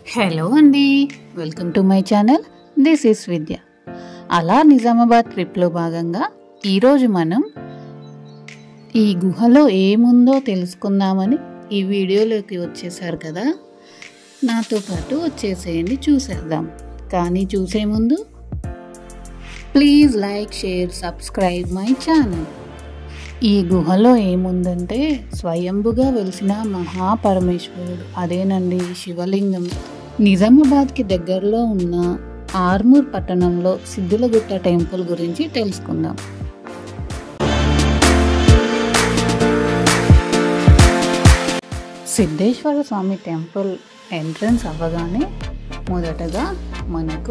hello అండి welcome to my channel this is Vidya అలా నిజామాబాద్ ట్రిప్లో భాగంగా ఈరోజు మనం ఈ గుహలో ఏముందో తెలుసుకుందామని ఈ వీడియోలోకి వచ్చేసారు కదా నాతో పాటు వచ్చేసేయండి చూసేద్దాం కానీ చూసే ముందు please like share subscribe my channel ఈ గుహలో ఏముందంటే స్వయంభుగా వెలిసిన మహాపరమేశ్వరుడు అదేనండి శివలింగం నిజామాబాద్కి దగ్గరలో ఉన్న ఆర్మూర్ పట్టణంలో సిద్ధులగుట్ట టెంపుల్ గురించి తెలుసుకుందాం సిద్ధేశ్వర స్వామి టెంపుల్ ఎంట్రన్స్ అవ్వగానే మొదటగా మనకు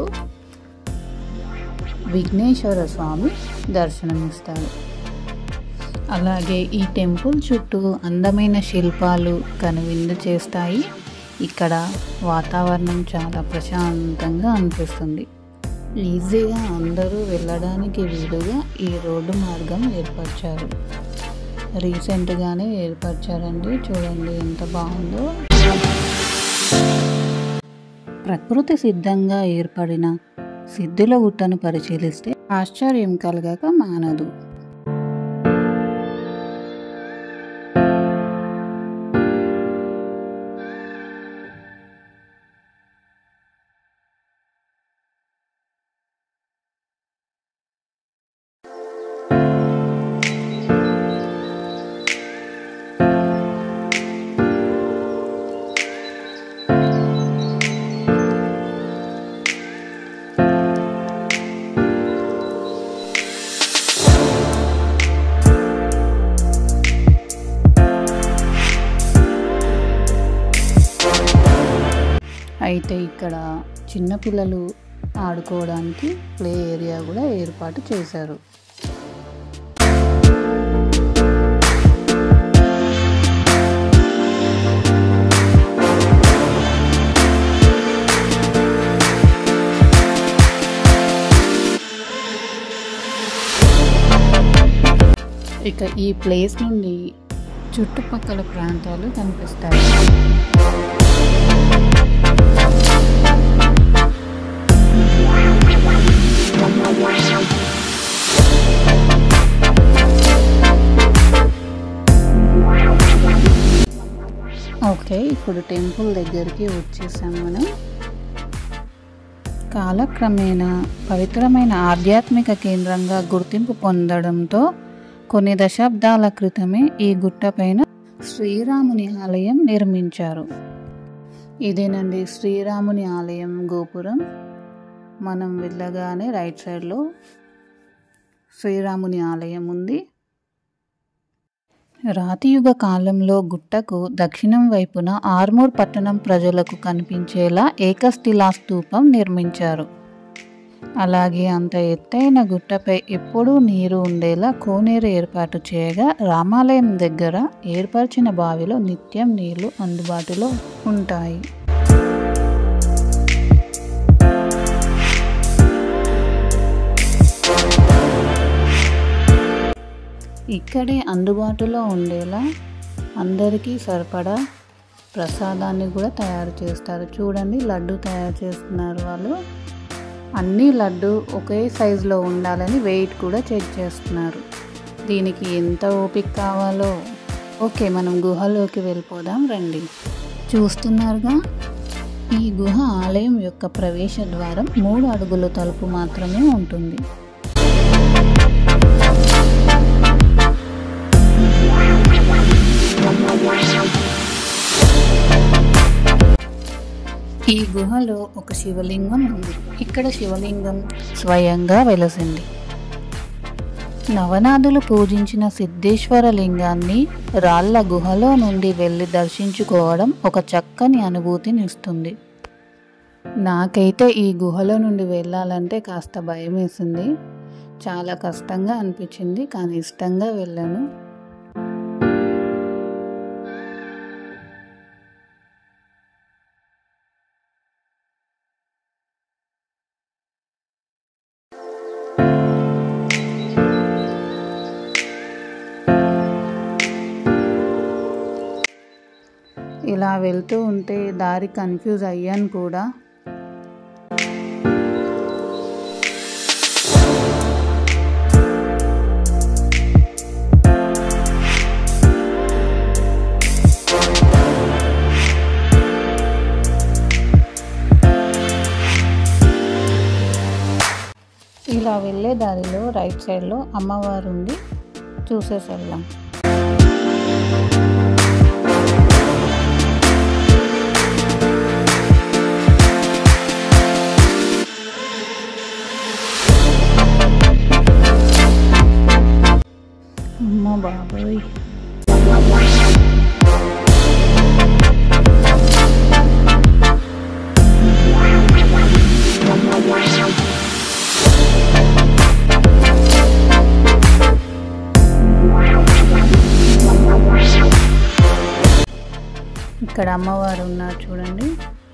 విఘ్నేశ్వర స్వామి దర్శనమిస్తారు అలాగే ఈ టెంపుల్ చుట్టూ అందమైన శిల్పాలు కనువిందు చేస్తాయి ఇక్కడ వాతావరణం చాలా ప్రశాంతంగా అనిపిస్తుంది ఈజీగా అందరూ వెళ్ళడానికి వీలుగా ఈ రోడ్డు మార్గం ఏర్పరిచారు రీసెంట్గానే ఏర్పరిచారండి చూడండి ఎంత బాగుందో ప్రకృతి సిద్ధంగా ఏర్పడిన సిద్ధుల గుట్టను పరిశీలిస్తే ఆశ్చర్యం కలగక మానదు అయితే ఇక్కడ చిన్నపిల్లలు ఆడుకోవడానికి ప్లే ఏరియా కూడా ఏర్పాటు చేశారు ఇక ఈ ప్లేస్ నుండి చుట్టుపక్కల ప్రాంతాలు కనిపిస్తాయి ఓకే ఇప్పుడు టెంపుల్ దగ్గరికి వచ్చేసాం మనం కాలక్రమేణా పవిత్రమైన ఆధ్యాత్మిక కేంద్రంగా గుర్తింపు పొందడంతో కొన్ని దశాబ్దాల క్రితమే ఈ గుట్టపైన శ్రీరాముని ఆలయం నిర్మించారు ఇదేనండి శ్రీరాముని ఆలయం గోపురం మనం వెళ్ళగానే రైట్ సైడ్లో శ్రీరాముని ఆలయం ఉంది రాతియుగ కాలంలో గుట్టకు దక్షిణం వైపున ఆర్మూర్ పట్టణం ప్రజలకు కనిపించేలా ఏకశిలా స్తూపం నిర్మించారు అలాగే అంత ఎత్తైన గుట్టపై ఎప్పుడూ నీరు ఉండేలా కోనేరు ఏర్పాటు చేయగా రామాలయం దగ్గర ఏర్పరిచిన బావిలో నిత్యం నీళ్లు అందుబాటులో ఉంటాయి ఇక్కడే అందుబాటులో ఉండేలా అందరికీ సరిపడా ప్రసాదాన్ని కూడా తయారు చేస్తారు చూడండి లడ్డు తయారు చేస్తున్నారు వాళ్ళు అన్ని లడ్డు ఒకే సైజులో ఉండాలని వెయిట్ కూడా చెక్ చేస్తున్నారు దీనికి ఎంత ఓపిక కావాలో ఓకే మనం గుహలోకి వెళ్ళిపోదాం రండి చూస్తున్నారుగా ఈ గుహ ఆలయం యొక్క ప్రవేశ ద్వారం మూడు అడుగుల తలుపు మాత్రమే ఉంటుంది ఈ గుహలో ఒక శివలింగం ఉంది ఇక్కడ శివలింగం స్వయంగా వెలసింది నవనాథులు పూజించిన సిద్ధేశ్వర లింగాన్ని రాళ్ల గుహలో నుండి వెళ్ళి దర్శించుకోవడం ఒక చక్కని అనుభూతినిస్తుంది నాకైతే ఈ గుహలో నుండి వెళ్ళాలంటే కాస్త భయం వేసింది చాలా కష్టంగా అనిపించింది కానీ ఇష్టంగా వెళ్ళాను ఇలా వెళ్తూ ఉంటే దారి కన్ఫ్యూజ్ అయ్యాను కూడా ఇలా వెళ్ళే దారిలో రైట్ సైడ్లో అమ్మవారు ఉంది చూసేసి వెళ్దాం అమ్మ బాబోయ్ ఇక్కడ అమ్మవారు ఉన్నారు చూడండి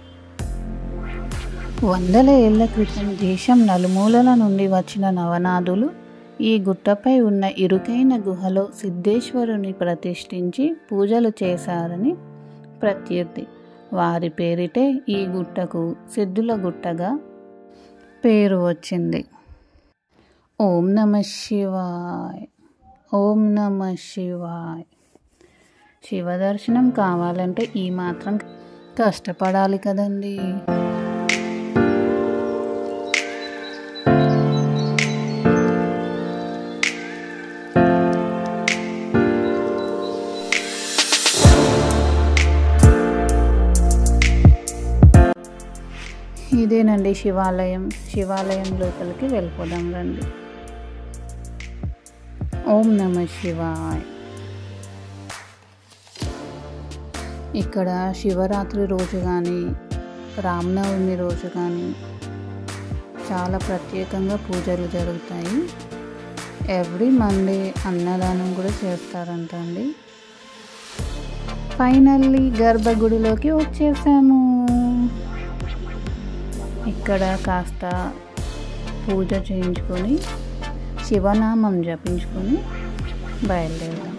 వందల ఏళ్ల క్రితం దేశం నలుమూలల నుండి వచ్చిన నవనాథులు ఈ గుట్టపై ఉన్న ఇరుకైన గుహలో సిద్ధేశ్వరుని ప్రతిష్ఠించి పూజలు చేశారని ప్రత్యర్థి వారి పేరిటే ఈ గుట్టకు సిద్ధుల గుట్టగా పేరు వచ్చింది ఓం నమ శివాయ్ ఓం నమ శివాయ్ శివ దర్శనం కావాలంటే ఈ మాత్రం కష్టపడాలి కదండి ఇదేనండి శివాలయం శివాలయం లోపలికి వెళ్ళిపోదాం రండి ఓం నమ శివాయ్ ఇక్కడ శివరాత్రి రోజు కానీ రామనవమి రోజు కానీ చాలా ప్రత్యేకంగా పూజలు జరుగుతాయి ఎవ్రీ మండే అన్నదానం కూడా చేస్తారంట అండి ఫైనల్లీ గర్భగుడిలోకి వచ్చేసాము ఇక్కడ కాస్త పూజ చేయించుకొని శివనామం జపించుకొని బయలుదేరుదాం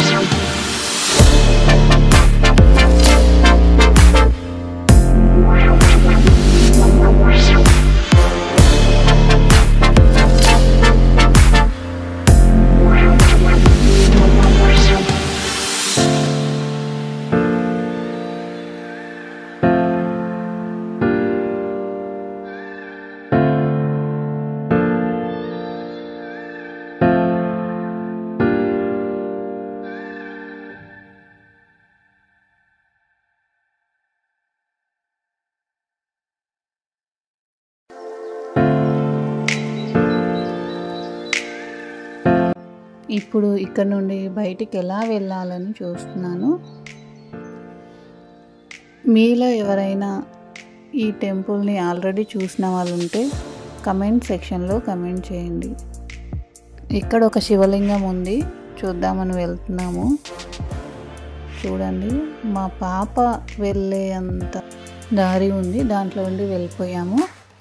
ఇప్పుడు ఇక్కడ నుండి బయటికి ఎలా వెళ్ళాలని చూస్తున్నాను మీలో ఎవరైనా ఈ టెంపుల్ని ఆల్రెడీ చూసిన వాళ్ళు ఉంటే కమెంట్ సెక్షన్లో కమెంట్ చేయండి ఇక్కడ ఒక శివలింగం ఉంది చూద్దామని వెళ్తున్నాము చూడండి మా పాప వెళ్ళే అంత దారి ఉంది దాంట్లో ఉండి వెళ్ళిపోయాము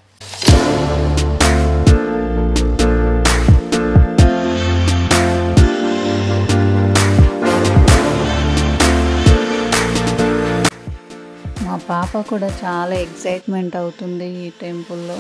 మా పాప కూడా చాలా ఎక్సైట్మెంట్ అవుతుంది ఈ టెంపుల్లో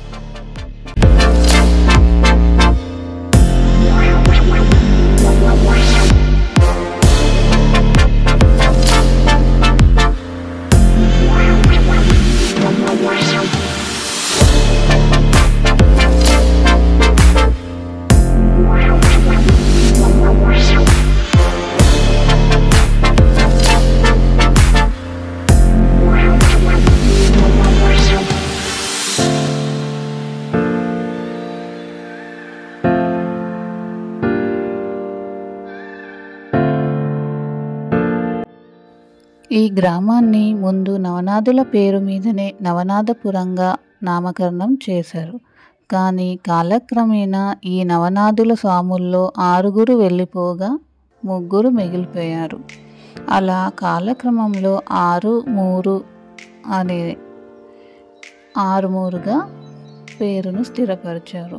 ఈ గ్రామాన్ని ముందు నవనాథుల పేరు మీదనే నవనాథపురంగా నామకరణం చేశారు కానీ కాలక్రమేణా ఈ నవనాథుల స్వాముల్లో ఆరుగురు వెళ్ళిపోగా ముగ్గురు మిగిలిపోయారు అలా కాలక్రమంలో ఆరు మూరు అనే ఆరుమూరుగా పేరును స్థిరపరిచారు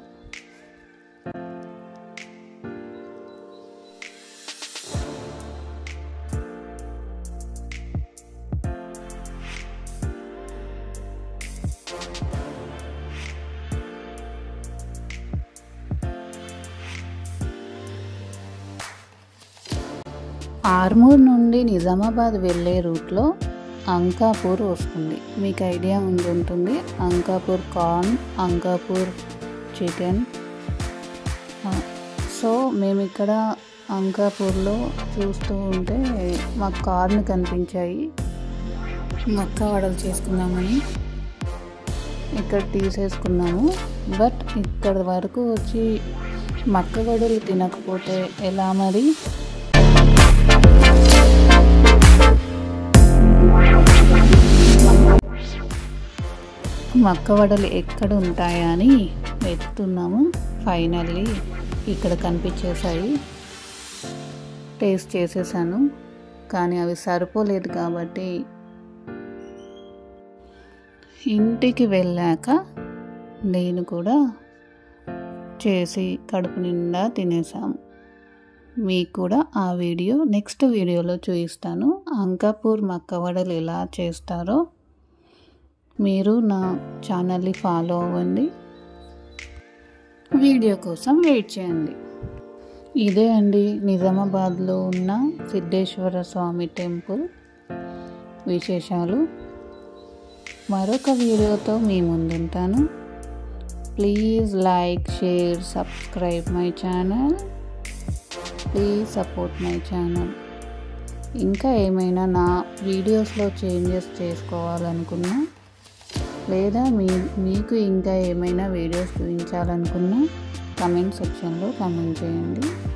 ఆర్మూర్ నుండి నిజామాబాద్ వెళ్ళే రూట్లో అంకాపూర్ వస్తుంది మీకు ఐడియా ఉండి ఉంటుంది Ankapur corn Ankapur chicken so మేము ఇక్కడ అంకాపూర్లో చూస్తూ ఉంటే మాకు కార్న్ కనిపించాయి మక్క వడలు చేసుకుందామని ఇక్కడ తీసేసుకున్నాము బట్ ఇక్కడ వరకు వచ్చి మక్క వడలు తినకపోతే ఎలా మరి మక్క వడలు ఎక్కడ ఉంటాయా అని వెతుకుతున్నాము ఫైనల్లీ ఇక్కడ కనిపించేసాయి టేస్ట్ చేసేసాను కానీ అవి సరిపోలేదు కాబట్టి ఇంటికి వెళ్ళాక నేను కూడా చేసి కడుపు నిండా తినేసాము మీకు కూడా ఆ వీడియో నెక్స్ట్ వీడియోలో చూపిస్తాను అంకాపూర్ మక్కవడలు ఎలా చేస్తారో మీరు నా ఛానల్ని ఫాలో అవ్వండి వీడియో కోసం వెయిట్ చేయండి ఇదే అండి నిజామాబాద్లో ఉన్న సిద్ధేశ్వర స్వామి టెంపుల్ విశేషాలు మరొక వీడియోతో మీ ముందుంటాను please like share subscribe my channel please support my channel ఇంకా ఏమైనా నా వీడియోస్లో చేంజెస్ చేసుకోవాలనుకున్నా లేదా మీ మీకు ఇంకా ఏమైనా వీడియోస్ చూపించాలనుకున్నా కమెంట్ సెక్షన్లో కమెంట్ చేయండి